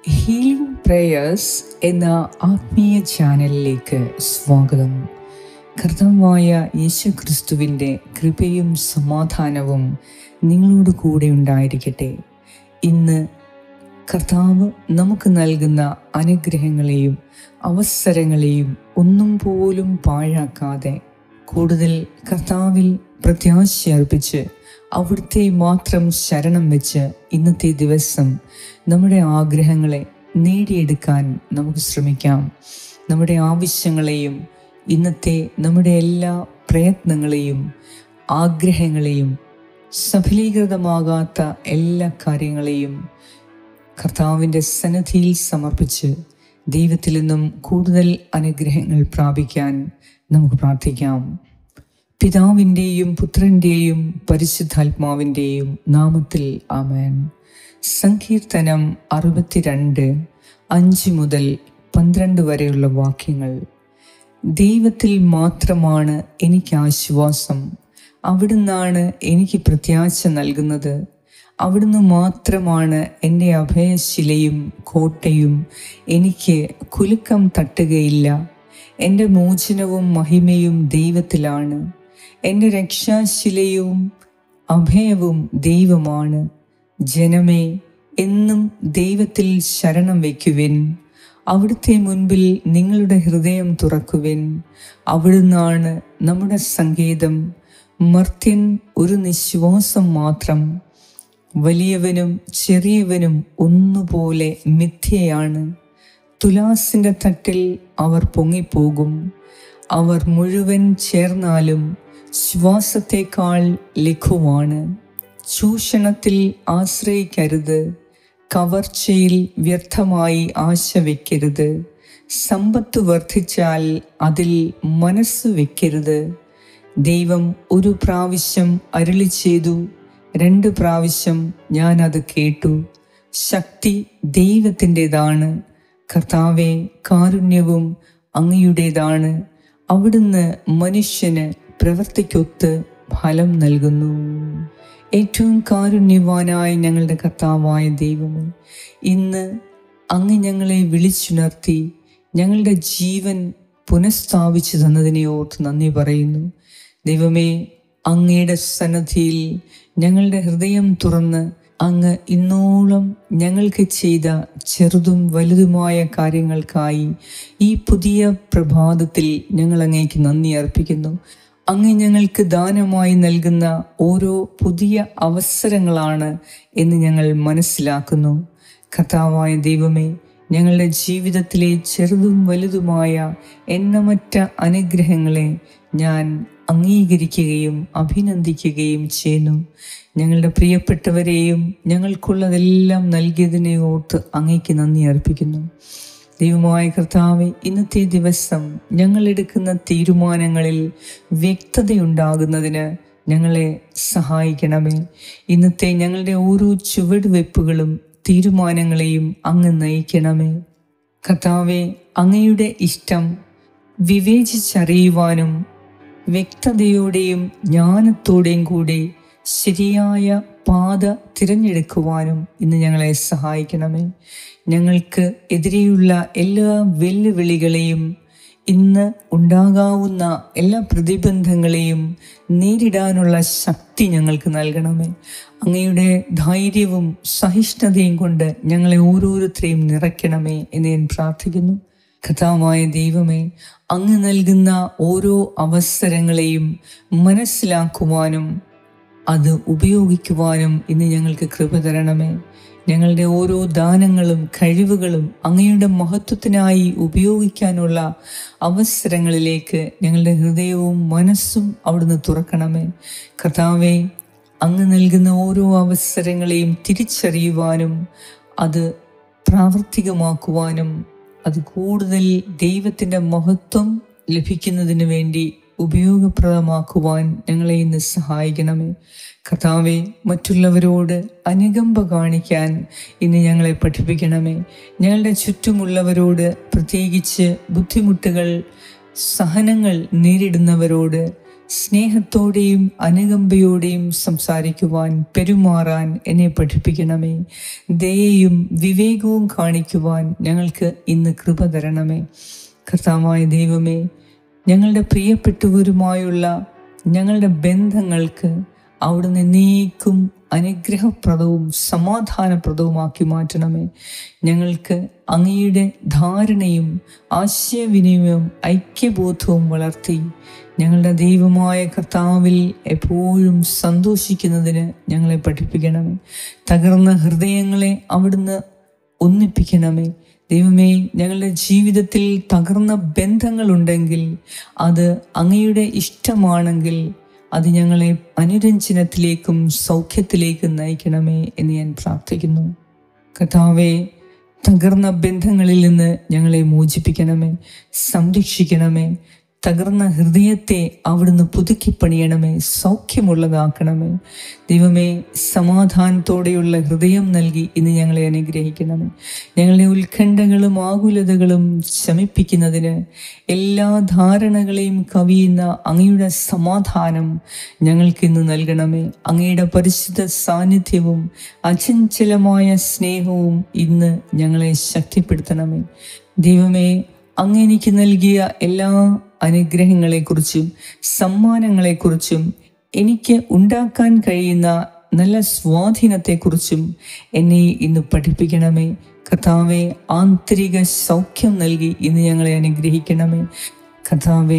healing prayers എന്ന ആത്മീയ ചാനലിലേക്ക് സ്വാഗതം കർത്തവമായ യേശു ക്രിസ്തുവിൻ്റെ കൃപയും സമാധാനവും നിങ്ങളോട് കൂടെ ഉണ്ടായിരിക്കട്ടെ ഇന്ന് കർത്താവ് നമുക്ക് നൽകുന്ന അനുഗ്രഹങ്ങളെയും അവസരങ്ങളെയും ഒന്നും പോലും പാഴാക്കാതെ കൂടുതൽ കർത്താവിൽ പ്രത്യാശ അർപ്പിച്ച് അവിടുത്തെ മാത്രം ശരണം വെച്ച് ഇന്നത്തെ ദിവസം നമ്മുടെ ആഗ്രഹങ്ങളെ നേടിയെടുക്കാൻ നമുക്ക് ശ്രമിക്കാം നമ്മുടെ ആവശ്യങ്ങളെയും ഇന്നത്തെ നമ്മുടെ എല്ലാ പ്രയത്നങ്ങളെയും ആഗ്രഹങ്ങളെയും സഫലീകൃതമാകാത്ത എല്ലാ കാര്യങ്ങളെയും കർത്താവിൻ്റെ സന്നദ്ധിയിൽ സമർപ്പിച്ച് ദൈവത്തിൽ നിന്നും കൂടുതൽ അനുഗ്രഹങ്ങൾ പ്രാപിക്കാൻ നമുക്ക് പ്രാർത്ഥിക്കാം പിതാവിൻ്റെയും പുത്രൻ്റെയും പരിശുദ്ധാത്മാവിൻ്റെയും നാമത്തിൽ ആമേൻ സങ്കീർത്തനം അറുപത്തിരണ്ട് അഞ്ച് മുതൽ പന്ത്രണ്ട് വരെയുള്ള വാക്യങ്ങൾ ദൈവത്തിൽ മാത്രമാണ് എനിക്ക് ആശ്വാസം അവിടുന്നാണ് എനിക്ക് പ്രത്യാശ നൽകുന്നത് അവിടുന്ന് മാത്രമാണ് എൻ്റെ അഭയശിലയും കോട്ടയും എനിക്ക് കുലുക്കം തട്ടുകയില്ല എൻ്റെ മോചനവും മഹിമയും ദൈവത്തിലാണ് എൻ്റെ രക്ഷാശിലയും അഭയവും ദൈവമാണ് ജനമേ എന്നും ദൈവത്തിൽ ശരണം വയ്ക്കുവിൻ അവിടുത്തെ മുൻപിൽ നിങ്ങളുടെ ഹൃദയം തുറക്കുവിൻ അവിടുന്നാണ് നമ്മുടെ സങ്കേതം മർത്യൻ ഒരു നിശ്വാസം മാത്രം വലിയവനും ചെറിയവനും ഒന്നുപോലെ മിഥ്യയാണ് തുലാസിൻ്റെ തട്ടിൽ അവർ പൊങ്ങിപ്പോകും അവർ മുഴുവൻ ചേർന്നാലും ശ്വാസത്തേക്കാൾ ലഘുവാണ് ചൂഷണത്തിൽ ആശ്രയിക്കരുത് കവർച്ചയിൽ വ്യർത്ഥമായി ആശ വയ്ക്കരുത് സമ്പത്ത് വർദ്ധിച്ചാൽ അതിൽ മനസ്സ് വയ്ക്കരുത് ദൈവം ഒരു പ്രാവശ്യം അരുളി ചെയ്തു രണ്ട് പ്രാവശ്യം ഞാൻ അത് കേട്ടു ശക്തി ദൈവത്തിൻ്റെതാണ് കർത്താവെ കാരുണ്യവും അങ്ങയുടേതാണ് അവിടുന്ന് മനുഷ്യന് പ്രവൃത്തിക്കൊത്ത് ഫലം നൽകുന്നു ഏറ്റവും കാരുണ്യവാനായ ഞങ്ങളുടെ കർത്താവായ ദൈവമേ ഇന്ന് അങ്ങ് ഞങ്ങളെ വിളിച്ചുണർത്തി ഞങ്ങളുടെ ജീവൻ പുനഃസ്ഥാപിച്ചു തന്നതിനെ ഓർത്ത് നന്ദി പറയുന്നു ദൈവമേ അങ്ങയുടെ സന്നദ്ധിയിൽ ഞങ്ങളുടെ ഹൃദയം തുറന്ന് അങ്ങ് ഇന്നോളം ഞങ്ങൾക്ക് ചെയ്ത ചെറുതും വലുതുമായ കാര്യങ്ങൾക്കായി ഈ പുതിയ പ്രഭാതത്തിൽ ഞങ്ങൾ അങ്ങേക്ക് നന്ദി അർപ്പിക്കുന്നു അങ്ങ് ഞങ്ങൾക്ക് ദാനമായി നൽകുന്ന ഓരോ പുതിയ അവസരങ്ങളാണ് എന്ന് ഞങ്ങൾ മനസ്സിലാക്കുന്നു കഥാവായ ദൈവമേ ഞങ്ങളുടെ ജീവിതത്തിലെ ചെറുതും വലുതുമായ എണ്ണമറ്റ അനുഗ്രഹങ്ങളെ ഞാൻ അംഗീകരിക്കുകയും അഭിനന്ദിക്കുകയും ചെയ്യുന്നു ഞങ്ങളുടെ പ്രിയപ്പെട്ടവരെയും ഞങ്ങൾക്കുള്ളതെല്ലാം നൽകിയതിനെ ഓർത്ത് അങ്ങേക്ക് നന്ദി അർപ്പിക്കുന്നു ദൈവമായ കർത്താവെ ഇന്നത്തെ ദിവസം ഞങ്ങൾ എടുക്കുന്ന തീരുമാനങ്ങളിൽ വ്യക്തതയുണ്ടാകുന്നതിന് ഞങ്ങളെ സഹായിക്കണമേ ഇന്നത്തെ ഞങ്ങളുടെ ഓരോ ചുവടുവെപ്പുകളും തീരുമാനങ്ങളെയും അങ്ങ് നയിക്കണമേ കർത്താവെ അങ്ങയുടെ ഇഷ്ടം വിവേചിച്ചറിയുവാനും വ്യക്തതയോടെയും ജ്ഞാനത്തോടെയും കൂടി ശരിയായ പാത തിരഞ്ഞെടുക്കുവാനും ഇന്ന് ഞങ്ങളെ സഹായിക്കണമേ ഞങ്ങൾക്ക് എതിരെയുള്ള എല്ലാ വെല്ലുവിളികളെയും ഇന്ന് ഉണ്ടാകാവുന്ന എല്ലാ പ്രതിബന്ധങ്ങളെയും നേരിടാനുള്ള ശക്തി ഞങ്ങൾക്ക് നൽകണമേ അങ്ങയുടെ ധൈര്യവും സഹിഷ്ണുതയും കൊണ്ട് ഞങ്ങളെ ഓരോരുത്തരെയും നിറയ്ക്കണമേ എന്ന് ഞാൻ പ്രാർത്ഥിക്കുന്നു കഥാവായ ദൈവമേ അങ്ങ് നൽകുന്ന ഓരോ അവസരങ്ങളെയും മനസ്സിലാക്കുവാനും അത് ഉപയോഗിക്കുവാനും ഇന്ന് ഞങ്ങൾക്ക് കൃപ തരണമേ ഞങ്ങളുടെ ഓരോ ദാനങ്ങളും കഴിവുകളും അങ്ങയുടെ മഹത്വത്തിനായി ഉപയോഗിക്കാനുള്ള അവസരങ്ങളിലേക്ക് ഞങ്ങളുടെ ഹൃദയവും മനസ്സും അവിടുന്ന് തുറക്കണമേ കർത്താവെ അങ്ങ് നൽകുന്ന ഓരോ അവസരങ്ങളെയും തിരിച്ചറിയുവാനും അത് പ്രാവർത്തികമാക്കുവാനും അത് കൂടുതൽ ദൈവത്തിൻ്റെ മഹത്വം ലഭിക്കുന്നതിന് വേണ്ടി ഉപയോഗപ്രദമാക്കുവാൻ ഞങ്ങളെ ഇന്ന് സഹായിക്കണമേ കർത്താവെ മറ്റുള്ളവരോട് അനുകമ്പ കാണിക്കാൻ ഇന്ന് ഞങ്ങളെ പഠിപ്പിക്കണമേ ഞങ്ങളുടെ ചുറ്റുമുള്ളവരോട് പ്രത്യേകിച്ച് ബുദ്ധിമുട്ടുകൾ സഹനങ്ങൾ നേരിടുന്നവരോട് സ്നേഹത്തോടെയും അനുകമ്പയോടെയും സംസാരിക്കുവാൻ പെരുമാറാൻ എന്നെ പഠിപ്പിക്കണമേ ദയയും വിവേകവും കാണിക്കുവാൻ ഞങ്ങൾക്ക് ഇന്ന് കൃപ തരണമേ കർത്താവായ ദൈവമേ ഞങ്ങളുടെ പ്രിയപ്പെട്ടവരുമായുള്ള ഞങ്ങളുടെ ബന്ധങ്ങൾക്ക് അവിടുന്ന് നീക്കും അനുഗ്രഹപ്രദവും സമാധാനപ്രദവുമാക്കി മാറ്റണമേ ഞങ്ങൾക്ക് അങ്ങയുടെ ധാരണയും ആശയവിനിമയവും ഐക്യബോധവും വളർത്തി ഞങ്ങളുടെ ദൈവമായ കർത്താവിൽ എപ്പോഴും സന്തോഷിക്കുന്നതിന് ഞങ്ങളെ പഠിപ്പിക്കണമേ തകർന്ന ഹൃദയങ്ങളെ അവിടുന്ന് ഒന്നിപ്പിക്കണമേ ദൈവമേ ഞങ്ങളുടെ ജീവിതത്തിൽ തകർന്ന ബന്ധങ്ങളുണ്ടെങ്കിൽ അത് അങ്ങയുടെ ഇഷ്ടമാണെങ്കിൽ അത് ഞങ്ങളെ അനുരഞ്ജനത്തിലേക്കും സൗഖ്യത്തിലേക്കും നയിക്കണമേ എന്ന് ഞാൻ പ്രാർത്ഥിക്കുന്നു കഥാവെ തകർന്ന ബന്ധങ്ങളിൽ നിന്ന് ഞങ്ങളെ മോചിപ്പിക്കണമേ സംരക്ഷിക്കണമേ തകർന്ന ഹൃദയത്തെ അവിടുന്ന് പുതുക്കി പണിയണമേ സൗഖ്യമുള്ളതാക്കണമേ ദൈവമേ സമാധാനത്തോടെയുള്ള ഹൃദയം നൽകി ഇന്ന് ഞങ്ങളെ അനുഗ്രഹിക്കണമേ ഞങ്ങളുടെ ഉത്കണ്ഠകളും ആകുലതകളും ശമിപ്പിക്കുന്നതിന് എല്ലാ ധാരണകളെയും കവിയുന്ന അങ്ങയുടെ സമാധാനം ഞങ്ങൾക്കിന്ന് നൽകണമേ അങ്ങയുടെ പരിശുദ്ധ സാന്നിധ്യവും അചഞ്ചലമായ സ്നേഹവും ഇന്ന് ഞങ്ങളെ ശക്തിപ്പെടുത്തണമേ ദൈവമേ അങ്ങ് എനിക്ക് നൽകിയ എല്ലാ അനുഗ്രഹങ്ങളെക്കുറിച്ചും സമ്മാനങ്ങളെക്കുറിച്ചും എനിക്ക് ഉണ്ടാക്കാൻ കഴിയുന്ന നല്ല സ്വാധീനത്തെക്കുറിച്ചും എന്നെ ഇന്ന് പഠിപ്പിക്കണമേ കർത്താവെ ആന്തരിക സൗഖ്യം നൽകി ഇന്ന് ഞങ്ങളെ അനുഗ്രഹിക്കണമേ കർത്താവെ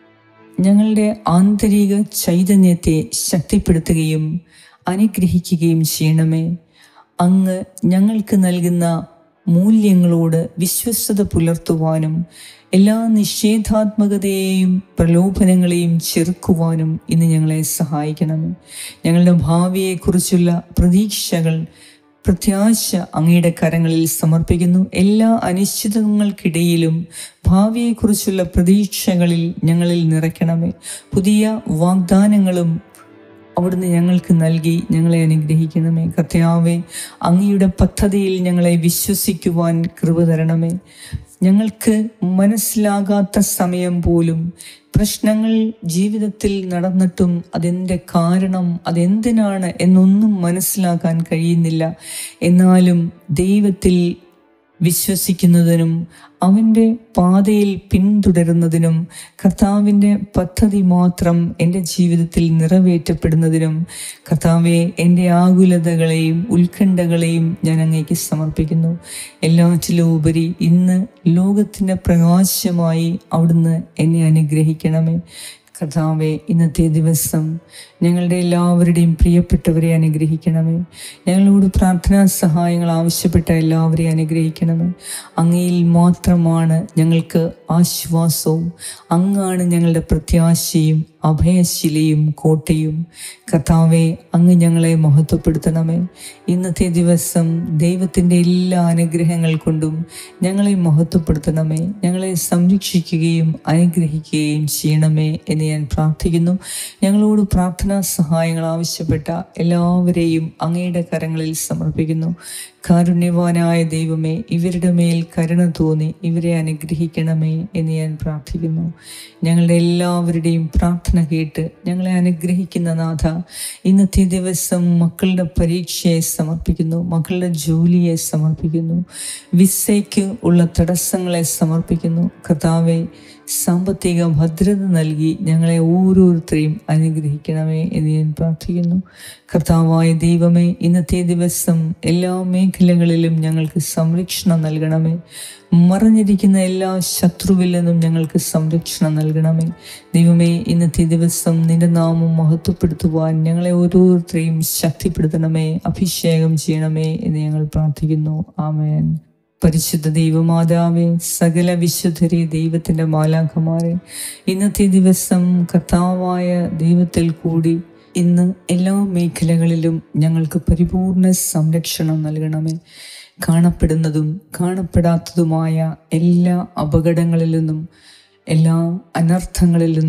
ഞങ്ങളുടെ ആന്തരിക ചൈതന്യത്തെ ശക്തിപ്പെടുത്തുകയും അനുഗ്രഹിക്കുകയും ചെയ്യണമേ അങ്ങ് ഞങ്ങൾക്ക് നൽകുന്ന മൂല്യങ്ങളോട് വിശ്വസ്തത പുലർത്തുവാനും എല്ലാ നിഷേധാത്മകതയെയും പ്രലോഭനങ്ങളെയും ചെറുക്കുവാനും ഇന്ന് ഞങ്ങളെ സഹായിക്കണമേ ഞങ്ങളുടെ ഭാവിയെക്കുറിച്ചുള്ള പ്രതീക്ഷകൾ പ്രത്യാശ അങ്ങയുടെ കരങ്ങളിൽ സമർപ്പിക്കുന്നു എല്ലാ അനിശ്ചിതങ്ങൾക്കിടയിലും ഭാവിയെക്കുറിച്ചുള്ള പ്രതീക്ഷകളിൽ ഞങ്ങളിൽ നിറയ്ക്കണമേ പുതിയ വാഗ്ദാനങ്ങളും അവിടുന്ന് ഞങ്ങൾക്ക് നൽകി ഞങ്ങളെ അനുഗ്രഹിക്കണമേ കർത്താവെ അങ്ങയുടെ പദ്ധതിയിൽ ഞങ്ങളെ വിശ്വസിക്കുവാൻ കൃപ തരണമേ ഞങ്ങൾക്ക് മനസ്സിലാകാത്ത സമയം പോലും പ്രശ്നങ്ങൾ ജീവിതത്തിൽ നടന്നിട്ടും അതെൻ്റെ കാരണം അതെന്തിനാണ് എന്നൊന്നും മനസ്സിലാക്കാൻ കഴിയുന്നില്ല എന്നാലും ദൈവത്തിൽ വിശ്വസിക്കുന്നതിനും അവൻ്റെ പാതയിൽ പിന്തുടരുന്നതിനും കർത്താവിൻ്റെ പദ്ധതി മാത്രം എൻ്റെ ജീവിതത്തിൽ നിറവേറ്റപ്പെടുന്നതിനും കർത്താവെ എൻ്റെ ആകുലതകളെയും ഉത്കണ്ഠകളെയും ഞാൻ അങ്ങേക്ക് സമർപ്പിക്കുന്നു എല്ലാറ്റിലും ഉപരി ഇന്ന് ലോകത്തിൻ്റെ പ്രകാശമായി അവിടുന്ന് എന്നെ അനുഗ്രഹിക്കണമേ കർത്താവെ ഇന്നത്തെ ദിവസം ഞങ്ങളുടെ എല്ലാവരുടെയും പ്രിയപ്പെട്ടവരെ അനുഗ്രഹിക്കണമേ ഞങ്ങളോട് പ്രാർത്ഥനാ സഹായങ്ങൾ ആവശ്യപ്പെട്ട എല്ലാവരെയും അനുഗ്രഹിക്കണമേ അങ്ങയിൽ മാത്രമാണ് ഞങ്ങൾക്ക് ആശ്വാസവും അങ്ങാണ് ഞങ്ങളുടെ പ്രത്യാശയും അഭയശിലയും കോട്ടയും കർത്താവെ അങ്ങ് ഞങ്ങളെ മഹത്വപ്പെടുത്തണമേ ഇന്നത്തെ ദിവസം ദൈവത്തിൻ്റെ എല്ലാ അനുഗ്രഹങ്ങൾ കൊണ്ടും ഞങ്ങളെ മഹത്വപ്പെടുത്തണമേ ഞങ്ങളെ സംരക്ഷിക്കുകയും അനുഗ്രഹിക്കുകയും ചെയ്യണമേ എന്ന് ഞാൻ പ്രാർത്ഥിക്കുന്നു ഞങ്ങളോട് പ്രാർത്ഥനാ സഹായങ്ങൾ ആവശ്യപ്പെട്ട എല്ലാവരെയും അങ്ങയുടെ കരങ്ങളിൽ സമർപ്പിക്കുന്നു കാരുണ്യവാനായ ദൈവമേ ഇവരുടെ മേൽ കരുണ തോന്നി ഇവരെ അനുഗ്രഹിക്കണമേ എന്ന് ഞാൻ പ്രാർത്ഥിക്കുന്നു ഞങ്ങളുടെ എല്ലാവരുടെയും പ്രാർത്ഥന കേട്ട് ഞങ്ങളെ അനുഗ്രഹിക്കുന്ന നാഥ ഇന്നത്തെ ദിവസം മക്കളുടെ പരീക്ഷയെ സമർപ്പിക്കുന്നു മക്കളുടെ ജോലിയെ സമർപ്പിക്കുന്നു വിസയ്ക്ക് ഉള്ള തടസ്സങ്ങളെ സമർപ്പിക്കുന്നു കർത്താവെ സാമ്പത്തിക ഭദ്രത നൽകി ഞങ്ങളെ ഓരോരുത്തരെയും അനുഗ്രഹിക്കണമേ എന്ന് ഞാൻ പ്രാർത്ഥിക്കുന്നു കർത്താവായ ദൈവമേ ഇന്നത്തെ ദിവസം എല്ലാ മേഖലകളിലും ഞങ്ങൾക്ക് സംരക്ഷണം നൽകണമേ മറഞ്ഞിരിക്കുന്ന എല്ലാ ശത്രുവിൽ നിന്നും ഞങ്ങൾക്ക് സംരക്ഷണം നൽകണമേ ദൈവമേ ഇന്നത്തെ ദിവസം നിന്റെ നാമം മഹത്വപ്പെടുത്തുവാൻ ഞങ്ങളെ ഓരോരുത്തരെയും ശക്തിപ്പെടുത്തണമേ അഭിഷേകം ചെയ്യണമേ എന്ന് ഞങ്ങൾ പ്രാർത്ഥിക്കുന്നു ആമേൻ പരിശുദ്ധ ദൈവമാതാവേ സകല വിശുദ്ധരെ ദൈവത്തിൻ്റെ മാലാഖമാരെ ഇന്നത്തെ ദിവസം കർത്താവായ ദൈവത്തിൽ കൂടി ഇന്ന് എല്ലാ മേഖലകളിലും ഞങ്ങൾക്ക് പരിപൂർണ സംരക്ഷണം നൽകണമേ കാണപ്പെടുന്നതും കാണപ്പെടാത്തതുമായ എല്ലാ അപകടങ്ങളിൽ നിന്നും എല്ലാ അനർത്ഥങ്ങളിൽ നിന്നും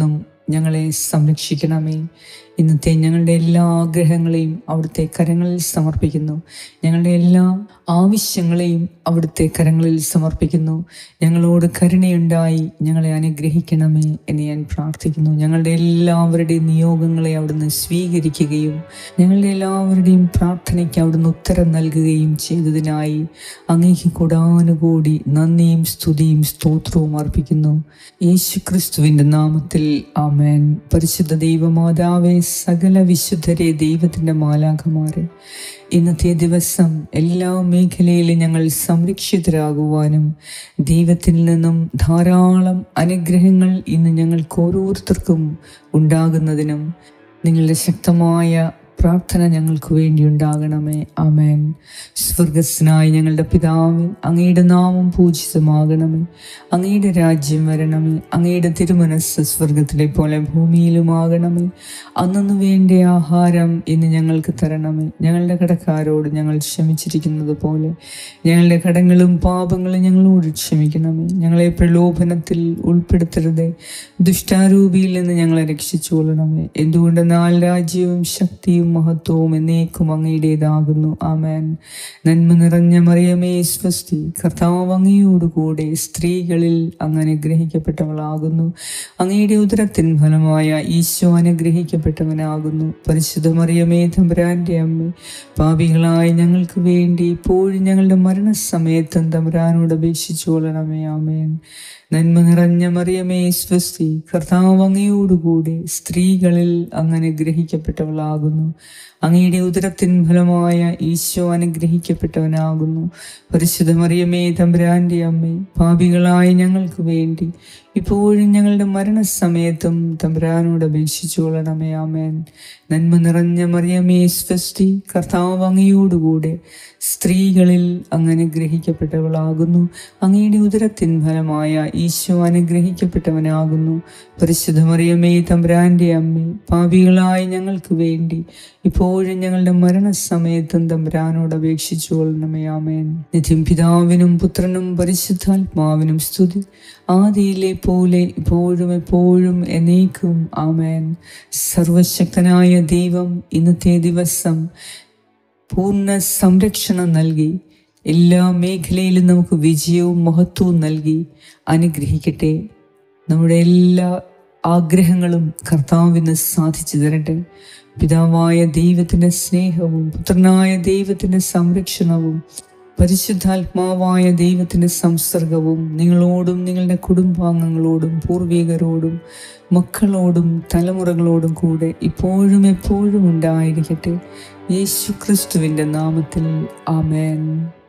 ഞങ്ങളെ സംരക്ഷിക്കണമേ ഇന്നത്തെ ഞങ്ങളുടെ എല്ലാ ആഗ്രഹങ്ങളെയും അവിടുത്തെ കരങ്ങളിൽ സമർപ്പിക്കുന്നു ഞങ്ങളുടെ എല്ലാ ആവശ്യങ്ങളെയും അവിടുത്തെ കരങ്ങളിൽ സമർപ്പിക്കുന്നു ഞങ്ങളോട് കരുണയുണ്ടായി ഞങ്ങളെ അനുഗ്രഹിക്കണമേ എന്ന് ഞാൻ പ്രാർത്ഥിക്കുന്നു ഞങ്ങളുടെ എല്ലാവരുടെയും നിയോഗങ്ങളെ അവിടുന്ന് സ്വീകരിക്കുകയും ഞങ്ങളുടെ എല്ലാവരുടെയും പ്രാർത്ഥനയ്ക്ക് അവിടുന്ന് ഉത്തരം നൽകുകയും ചെയ്തതിനായി അങ്ങേക്ക് കൂടാനുകൂടി നന്ദിയും സ്തുതിയും സ്തോത്രവും അർപ്പിക്കുന്നു യേശു ക്രിസ്തുവിൻ്റെ നാമത്തിൽ ആമേൻ പരിശുദ്ധ ദൈവമാതാവേ സകല വിശുദ്ധരെ ദൈവത്തിൻ്റെ മാലാഖമാരെ ഇന്നത്തെ ദിവസം എല്ലാ മേഖലയിലും ഞങ്ങൾ സംരക്ഷിതരാകുവാനും ദൈവത്തിൽ നിന്നും ധാരാളം അനുഗ്രഹങ്ങൾ ഇന്ന് ഞങ്ങൾക്ക് ഓരോരുത്തർക്കും ഉണ്ടാകുന്നതിനും നിങ്ങളുടെ ശക്തമായ പ്രാർത്ഥന ഞങ്ങൾക്ക് വേണ്ടി ഉണ്ടാകണമേ ആമേൻ സ്വർഗസ്നായി ഞങ്ങളുടെ പിതാവേ അങ്ങയുടെ നാമം പൂജിതമാകണമേ അങ്ങയുടെ രാജ്യം വരണമേ അങ്ങയുടെ തിരുമനസ് സ്വർഗത്തിലെ പോലെ ഭൂമിയിലുമാകണമേ അന്നു വേണ്ട ആഹാരം ഇന്ന് ഞങ്ങൾക്ക് തരണമേ ഞങ്ങളുടെ കടക്കാരോട് ഞങ്ങൾ ക്ഷമിച്ചിരിക്കുന്നത് പോലെ ഞങ്ങളുടെ കടങ്ങളും പാപങ്ങളും ഞങ്ങളോട് ക്ഷമിക്കണമേ ഞങ്ങളെ പ്രലോഭനത്തിൽ ഉൾപ്പെടുത്തരുതേ ദുഷ്ടാരൂപിയിൽ നിന്ന് ഞങ്ങളെ രക്ഷിച്ചുകൊള്ളണമേ എന്തുകൊണ്ടെന്നാൽ രാജ്യവും ശക്തിയും മഹത്വവും എന്നേക്കും അങ്ങയുടേതാകുന്നു ആമേൻ നന്മ നിറഞ്ഞ മറിയമേ സ്വസ്തി കർത്താവ് അങ്ങയോടുകൂടെ സ്ത്രീകളിൽ അങ്ങ് അനുഗ്രഹിക്കപ്പെട്ടവളാകുന്നു അങ്ങയുടെ ഉദരത്തിൻ ഫലമായ ഈശോ അനുഗ്രഹിക്കപ്പെട്ടവനാകുന്നു പരിശുദ്ധ മറിയമേ തമ്പുരാന്റെ അമ്മ പാപികളായ ഞങ്ങൾക്ക് വേണ്ടി ഇപ്പോഴും ഞങ്ങളുടെ മരണസമയത്തും തമ്പുരാനോട് അപേക്ഷിച്ചു കൊള്ളണമേ ആമേൻ നന്മ നിറഞ്ഞ മറിയമേ സ്വസ്തി കർത്താവ് അങ്ങയോടുകൂടെ സ്ത്രീകളിൽ അങ്ങ് അനുഗ്രഹിക്കപ്പെട്ടവളാകുന്നു അങ്ങയുടെ ഉദരത്തിൻ ഫലമായ ഈശോ അനുഗ്രഹിക്കപ്പെട്ടവനാകുന്നു പരിശുദ്ധ മറിയമേ തമ്പുരാന്റെ അമ്മേ പാപികളായ ഞങ്ങൾക്ക് വേണ്ടി ഇപ്പോഴും ഞങ്ങളുടെ മരണസമയത്തും തമ്പുരാനോട് അപേക്ഷിച്ചു കൊള്ളണമേ ആമേൻ നന്മ നിറഞ്ഞ മറിയമേ സ്വസ്തി കർത്താവ് അങ്ങയോടുകൂടെ സ്ത്രീകളിൽ അങ്ങ് അനുഗ്രഹിക്കപ്പെട്ടവളാകുന്നു അങ്ങയുടെ ഉദരത്തിൻ ഫലമായ ഈശോ അനുഗ്രഹിക്കപ്പെട്ടവനാകുന്നു പരിശുദ്ധ മറിയമേ തമ്പുരാന്റെ അമ്മേ പാപികളായ ഞങ്ങൾക്ക് വേണ്ടി ഇപ്പോഴും ഞങ്ങളുടെ മരണസമയത്തും തമ്പുരാനോട് അപേക്ഷിച്ചു കൊള്ളണമേ ആമേൻ നിത്യം പിതാവിനും പുത്രനും പരിശുദ്ധാത്മാവിനും സ്തുതി ആദിയിലെ പോലെ ഇപ്പോഴും എപ്പോഴും എന്നേക്കും ആമേൻ സർവശക്തനായ ദൈവം ഇന്നത്തെ ദിവസം പൂർണ്ണ സംരക്ഷണം നൽകി എല്ലാ മേഖലയിലും നമുക്ക് വിജയവും മഹത്വവും നൽകി അനുഗ്രഹിക്കട്ടെ നമ്മുടെ എല്ലാ ആഗ്രഹങ്ങളും കർത്താവിന് സാധിച്ചു തരട്ടെ പിതാവായ ദൈവത്തിൻ്റെ സ്നേഹവും പുത്രനായ ദൈവത്തിൻ്റെ സംരക്ഷണവും പരിശുദ്ധാത്മാവായ ദൈവത്തിൻ്റെ സംസർഗവും നിങ്ങളോടും നിങ്ങളുടെ കുടുംബാംഗങ്ങളോടും പൂർവികരോടും മക്കളോടും തലമുറകളോടും കൂടെ ഇപ്പോഴും എപ്പോഴും ഉണ്ടായിരിക്കട്ടെ യേശു ക്രിസ്തുവിൻ്റെ നാമത്തിൽ ആമേൻ